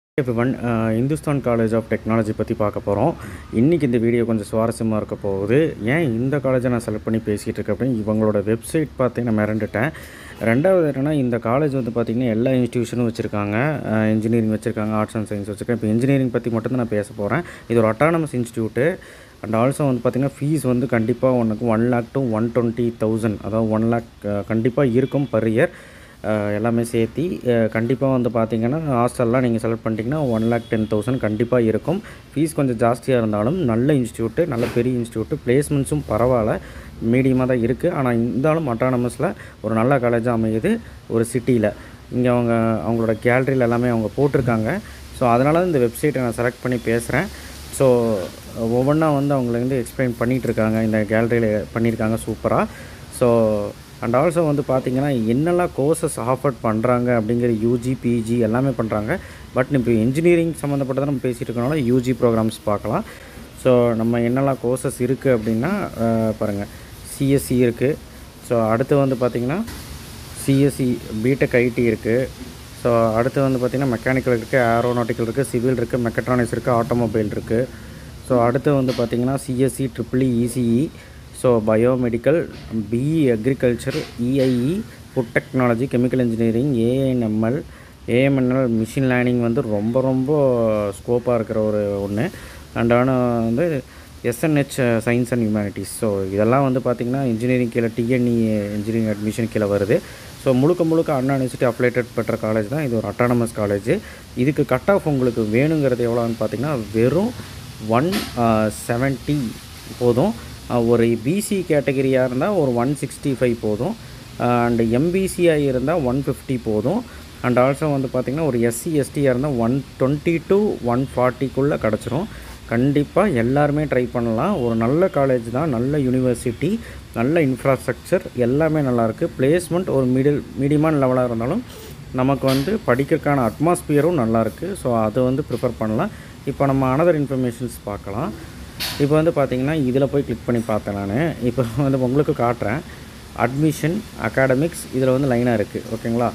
everyone Hindustan college of technology பற்றி பார்க்க போகிறோம் இன்றைக்கி இந்த வீடியோ கொஞ்சம் சுவாரஸ்யமாக இருக்க போகுது ஏன் இந்த காலேஜை நான் செலக்ட் பண்ணி பேசிகிட்டு இருக்கேன் அப்படின்னு இவங்களோட வெப்சைட் பார்த்து நான் மிரண்டுட்டேன் ரெண்டாவது என்னென்னா இந்த காலேஜ் வந்து பார்த்திங்கன்னா எல்லா இன்ஸ்டியூஷனும் வச்சுருக்காங்க இன்ஜினியரிங் வச்சுருக்காங்க ஆர்ட்ஸ் அண்ட் சயின்ஸ் வச்சுருக்கேன் இப்போ இன்ஜினியரிங் பற்றி மட்டும்தான் நான் பேச போகிறேன் இது ஒரு அட்டானமஸ் இன்ஸ்டியூட்டு அண்ட் ஆல்சோ வந்து பார்த்திங்கன்னா ஃபீஸ் வந்து கண்டிப்பாக உனக்கு one lakh to one twenty thousand அதாவது ஒன் லேக் கண்டிப்பாக இருக்கும் பர் இயர் எல்லாமே சேர்த்தி கண்டிப்பாக வந்து பார்த்தீங்கன்னா ஹாஸ்டல்லாம் நீங்கள் செலக்ட் பண்ணிட்டீங்கன்னா ஒன் லேக் டென் தௌசண்ட் கண்டிப்பாக இருக்கும் ஃபீஸ் கொஞ்சம் ஜாஸ்தியாக இருந்தாலும் நல்ல இன்ஸ்டியூட்டு நல்ல பெரிய இன்ஸ்டியூட்டு பிளேஸ்மெண்ட்ஸும் பரவாயில்ல மீடியமாக தான் இருக்குது ஆனால் இருந்தாலும் அட்டானமஸில் ஒரு நல்ல காலேஜாக அமையுது ஒரு சிட்டியில் இங்கே அவங்க அவங்களோட கேலரியில் எல்லாமே அவங்க போட்டிருக்காங்க ஸோ அதனால தான் இந்த வெப்சைட்டை நான் செலக்ட் பண்ணி பேசுகிறேன் ஸோ ஒவ்வொன்றா வந்து அவங்கள வந்து எக்ஸ்பிளைன் பண்ணிகிட்டு இருக்காங்க இந்த கேலரியில் பண்ணியிருக்காங்க சூப்பராக ஸோ அண்ட் ஆல்சோ வந்து பார்த்திங்கன்னா என்னெல்லாம் கோர்சஸ் ஆஃபர் பண்ணுறாங்க அப்படிங்கிற யூஜி பிஜி எல்லாமே பண்ணுறாங்க பட் இப்போ இன்ஜினியரிங் சம்மந்தப்பட்டதை நம்ம பேசிகிட்டு இருக்கனால யூஜி ப்ரோக்ராம்ஸ் பார்க்கலாம் ஸோ நம்ம என்னெல்லாம் கோர்சஸ் இருக்குது அப்படின்னா பாருங்கள் சிஎஸ்சி இருக்குது ஸோ அடுத்து வந்து பார்த்திங்கன்னா சிஎஸ்சி பிடெக் ஐடி இருக்குது ஸோ அடுத்து வந்து பார்த்திங்கன்னா மெக்கானிக்கல் இருக்குது ஏரோநாட்டிக்கல் இருக்குது சிவில் இருக்குது மெக்கட்ரானிக்ஸ் இருக்குது ஆட்டோமொபைல் இருக்குது ஸோ அடுத்து வந்து பார்த்திங்கன்னா CSC triple ECE so biomedical BE agriculture EIE food technology chemical engineering ANML AMNL machine learning வந்து ரொம்ப ரொம்ப ஸ்கோப்பாக இருக்கிற ஒரு ஒன்று அண்ட் ஆனால் வந்து SNH science and humanities so இதெல்லாம் வந்து பார்த்திங்கன்னா இன்ஜினியரிங் கீழே டிஎன்இ இன்ஜினியரிங் அட்மிஷன் கீழே வருது ஸோ முழுக்க முழுக்க அண்ணா யூனிவர்சிட்டி அப்ளேட்டட் பெற்ற காலேஜ் தான் இது ஒரு அட்டானமஸ் காலேஜ் இதுக்கு கட் ஆஃப் உங்களுக்கு வேணுங்கிறது எவ்வளோன்னு பார்த்தீங்கன்னா வெறும் ஒன் செவன்ட்டி போதும் ஒரு பிசி கேட்டகரியாக இருந்தால் ஒரு ஒன் சிக்ஸ்டி ஃபைவ் போதும் அண்டு எம்பிசியாக இருந்தால் ஒன் ஃபிஃப்டி போதும் அண்ட் ஆல்சோ வந்து பார்த்திங்கன்னா ஒரு எஸ்சி எஸ்டியாக இருந்தால் ஒன் டுவெண்ட்டி டு ஒன் ஃபார்ட்டிக்குள்ளே கிடச்சிரும் கண்டிப்பாக எல்லாருமே ட்ரை பண்ணலாம் ஒரு நல்ல காலேஜ் தான் நல்ல யூனிவர்சிட்டி நல்ல இன்ஃப்ராஸ்ட்ரக்சர் எல்லாமே நல்லாயிருக்கு பிளேஸ்மெண்ட் ஒரு மிடில் மீடியமான லெவலாக இருந்தாலும் நமக்கு வந்து படிக்கிறதுக்கான அட்மாஸ்பியரும் நல்லாயிருக்கு ஸோ அதை வந்து ப்ரிஃபர் பண்ணலாம் இப்போ நம்ம அனதர் இன்ஃபர்மேஷன்ஸ் பார்க்கலாம் இப்போ வந்து பார்த்திங்கன்னா இதில் போய் கிளிக் பண்ணி பார்த்தேன் நான் இப்போ வந்து உங்களுக்கு காட்டுறேன் அட்மிஷன் அகாடமிக்ஸ் இதில் வந்து லைனாக இருக்குது ஓகேங்களா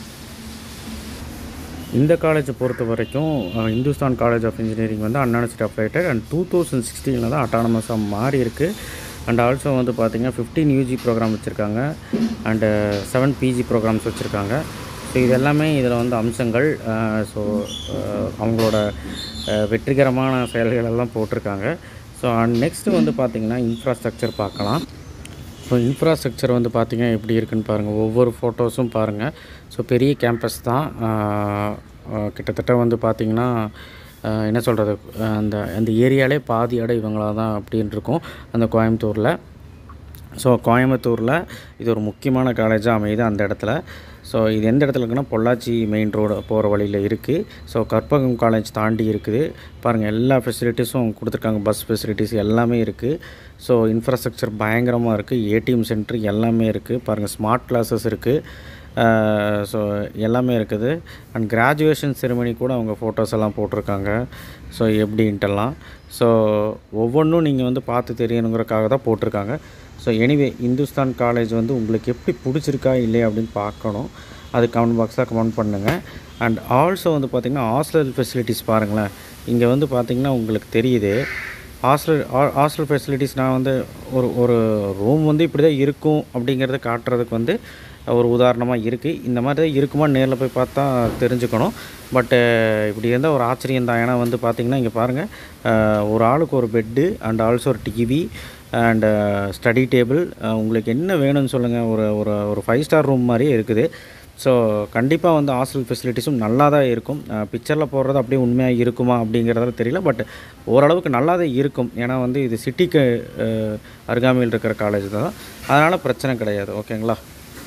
இந்த காலேஜை பொறுத்த வரைக்கும் இந்துஸ்தான் காலேஜ் ஆஃப் இன்ஜினியரிங் வந்து Anna university affiliated and two thousand சிக்ஸ்டீனில் தான் அட்டானமஸாக மாறி இருக்குது அண்ட் ஆல்சோ வந்து பார்த்திங்கன்னா ஃபிஃப்டீன் யூஜி ப்ரோக்ராம் வச்சுருக்காங்க அண்டு செவன் பிஜி ப்ரோக்ராம்ஸ் வச்சுருக்காங்க ஸோ இது எல்லாமே இதில் வந்து அம்சங்கள் ஸோ அவங்களோட வெற்றிகரமான செயல்கள் எல்லாம் போட்டிருக்காங்க ஸோ அண்ட் நெக்ஸ்ட்டு வந்து பார்த்திங்கன்னா இன்ஃப்ராஸ்ட்ரக்சர் பார்க்கலாம் ஸோ இன்ஃப்ராஸ்ட்ரக்சர் வந்து பார்த்திங்க எப்படி இருக்குன்னு பாருங்கள் ஒவ்வொரு ஃபோட்டோஸும் பாருங்கள் ஸோ பெரிய கேம்பஸ் தான் கிட்டத்தட்ட வந்து பார்த்திங்கன்னா என்ன சொல்கிறது அந்த அந்த ஏரியாலே பாதி இடம் இவங்களாக தான் அப்படின்னு இருக்கும் அந்த கோயம்புத்தூரில் ஸோ கோயம்புத்தூரில் இது ஒரு முக்கியமான காலேஜாக அமையுது அந்த இடத்துல ஸோ இது எந்த இடத்துல இருக்குன்னா பொள்ளாச்சி மெயின் ரோடு போகிற வழியில் இருக்குது ஸோ கற்பகம் காலேஜ் தாண்டி இருக்குது பாருங்கள் எல்லா ஃபெசிலிட்டிஸும் கொடுத்துருக்காங்க பஸ் ஃபெசிலிட்டிஸ் எல்லாமே இருக்குது ஸோ இன்ஃப்ராஸ்ட்ரக்சர் பயங்கரமாக இருக்குது ஏடிஎம் சென்டர் எல்லாமே இருக்குது பாருங்கள் ஸ்மார்ட் கிளாஸஸ் இருக்குது ஸோ எல்லாமே இருக்குது அண்ட் கிராஜுவேஷன் செரிமனி கூட அவங்க ஃபோட்டோஸ் எல்லாம் போட்டிருக்காங்க ஸோ எப்படின்ட்டெல்லாம் ஸோ ஒவ்வொன்றும் நீங்கள் வந்து பார்த்து தெரியணுங்கிறக்காக தான் போட்டிருக்காங்க ஸோ எனிவே இந்துஸ்தான் காலேஜ் வந்து உங்களுக்கு எப்படி பிடிச்சிருக்கா இல்லையா அப்படின்னு பார்க்கணும் அது கமெண்ட் பாக்ஸில் கமெண்ட் பண்ணுங்கள் அண்ட் ஆல்சோ வந்து பார்த்திங்கன்னா ஹாஸ்டல் ஃபெசிலிட்டிஸ் பாருங்களேன் இங்கே வந்து பார்த்திங்கன்னா உங்களுக்கு தெரியுது ஹாஸ்டல் ஹாஸ்டல் ஃபெசிலிட்டிஸ் நான் வந்து ஒரு ஒரு ரூம் வந்து இப்படி தான் இருக்கும் அப்படிங்கிறத காட்டுறதுக்கு வந்து ஒரு உதாரணமாக இருக்குது இந்த மாதிரி தான் இருக்குமா நேரில் போய் பார்த்தா தெரிஞ்சுக்கணும் பட்டு இப்படி இருந்தால் ஒரு ஆச்சரியம் தான் ஏன்னா வந்து பார்த்திங்கன்னா இங்கே பாருங்கள் ஒரு ஆளுக்கு ஒரு பெட்டு அண்ட் ஆல்சோ ஒரு டிவி அண்டு ஸ்டடி டேபிள் உங்களுக்கு என்ன வேணும்னு சொல்லுங்கள் ஒரு ஒரு ஒரு ஃபைவ் ஸ்டார் ரூம் மாதிரியே இருக்குது ஸோ கண்டிப்பாக வந்து ஹாஸ்டல் ஃபெசிலிட்டிஸும் நல்லா தான் இருக்கும் பிக்சரில் போடுறது அப்படியே உண்மையாக இருக்குமா அப்படிங்கிறதால தெரியல பட் ஓரளவுக்கு நல்லா தான் இருக்கும் ஏன்னா வந்து இது சிட்டிக்கு அருகாமையில் இருக்கிற காலேஜ் தான் அதனால் பிரச்சனை கிடையாது ஓகேங்களா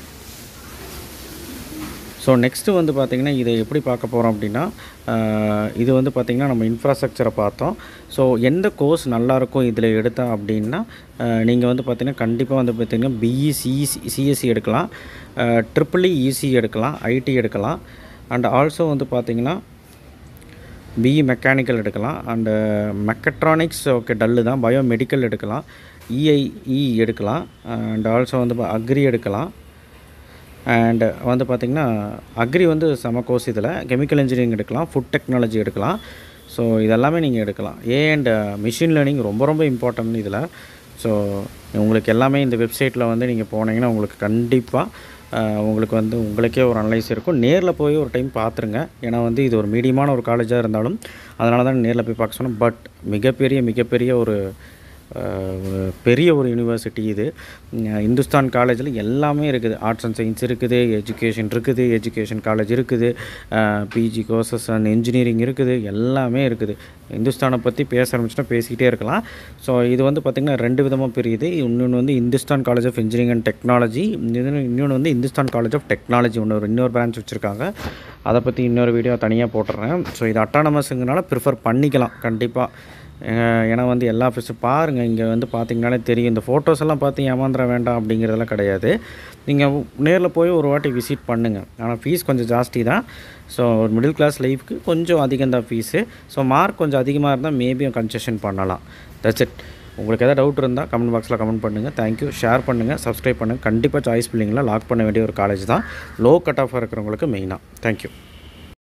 ஸோ நெக்ஸ்ட்டு வந்து பார்த்திங்கன்னா இதை எப்படி பார்க்க போகிறோம் அப்படின்னா இது வந்து பார்த்திங்கன்னா நம்ம இன்ஃப்ராஸ்ட்ரக்சரை பார்த்தோம் ஸோ எந்த கோர்ஸ் நல்லாயிருக்கும் இதில் எடுத்தா அப்படின்னா நீங்கள் வந்து பார்த்திங்கன்னா கண்டிப்பாக வந்து பார்த்திங்கன்னா பிஇ சிஇசி சிஎஸ்சி எடுக்கலாம் ட்ரிபிள்இ இசி எடுக்கலாம் ஐடி எடுக்கலாம் அண்ட் ஆல்சோ வந்து பார்த்திங்கன்னா பிஇ மெக்கானிக்கல் எடுக்கலாம் அண்டு மெக்கட்ரானிக்ஸ் ஓகே டல்லு தான் பயோமெடிக்கல் எடுக்கலாம் இஐஇ எடுக்கலாம் அண்ட் ஆல்சோ வந்து அக்ரி எடுக்கலாம் அண்ட் வந்து பார்த்திங்கன்னா அக்ரி வந்து செம கோர்ஸ் இதில் கெமிக்கல் இன்ஜினியரிங் எடுக்கலாம் ஃபுட் டெக்னாலஜி எடுக்கலாம் ஸோ இதெல்லாமே நீங்கள் எடுக்கலாம் ஏ அண்ட் மிஷின் லேர்னிங் ரொம்ப ரொம்ப இம்பார்ட்டன்ட் இதில் ஸோ உங்களுக்கு எல்லாமே இந்த வெப்சைட்டில் வந்து நீங்கள் போனீங்கன்னா உங்களுக்கு கண்டிப்பாக உங்களுக்கு வந்து உங்களுக்கே ஒரு அனலைஸ் இருக்கும் நேரில் போய் ஒரு டைம் பார்த்துருங்க ஏன்னா வந்து இது ஒரு மீடியமான ஒரு காலேஜாக இருந்தாலும் அதனால தான் நேரில் போய் பார்க்க சொன்னேன் பட் மிகப்பெரிய மிகப்பெரிய ஒரு அஹ், பெரிய ஒரு யூனிவர்சிட்டி இது அஹ், இந்துஸ்தான் காலேஜில் எல்லாமே இருக்குது ஆர்ட்ஸ் அண்ட் சயின்ஸ் இருக்குது எஜுகேஷன் இருக்குது எஜுகேஷன் காலேஜ் இருக்குது பிஜி கோர்சஸ் அண்ட் இன்ஜினியரிங் இருக்குது எல்லாமே இருக்குது இந்துஸ்தானை பற்றி பேச ஆரம்பிச்சுன்னா பேசிக்கிட்டே இருக்கலாம் ஸோ இது வந்து பார்த்திங்கன்னா ரெண்டு விதமாக பிரியுது இன்னொன்று வந்து Hindustan college of engineering and technology இன்னொன்று வந்து இந்துஸ்தான் காலேஜ் ஆஃப் டெக்னாலஜி ஒன்று இன்னொரு பிரான்ச் வச்சுருக்காங்க அதை பற்றி இன்னொரு வீடியோ தனியாக போட்டுறேன் ஸோ இது அட்டானமஸுங்கனால ப்ரிஃபர் பண்ணிக்கலாம் கண்டிப்பாக ஏ- ஏன்னா வந்து எல்லா ஃபஸ்ட்டு பாருங்கள் இங்கே வந்து பார்த்தீங்கனாலே தெரியும் இந்த ஃபோட்டோஸ் எல்லாம் பார்த்து ஏமாந்துட வேண்டாம் அப்படிங்கிறதெல்லாம் கிடையாது நீங்கள் நேரில் போய் ஒரு வாட்டி விசிட் பண்ணுங்கள் ஆனால் ஃபீஸ் கொஞ்சம் ஜாஸ்தி தான் ஸோ ஒரு மிடில் கிளாஸ் லைஃப்க்கு கொஞ்சம் அதிகம் தான் ஃபீஸு ஸோ மார்க் கொஞ்சம் அதிகமாக இருந்தால் மேபி கன்செஷன் பண்ணலாம் தட்ஸ் இட் உங்களுக்கு எதாவது டவுட் இருந்தால் கமெண்ட் பாக்ஸில் கமெண்ட் பண்ணுங்கள் தேங்க்யூ ஷேர் பண்ணுங்கள் சப்ஸ்கிரைப் பண்ணுங்கள் கண்டிப்பாக சாய்ஸ் பில்லிங்கில் லாக் பண்ண வேண்டிய ஒரு காலேஜ் தான் லோ கட் ஆஃபாக இருக்கிறவங்களுக்கு மெயினாக தேங்க்யூ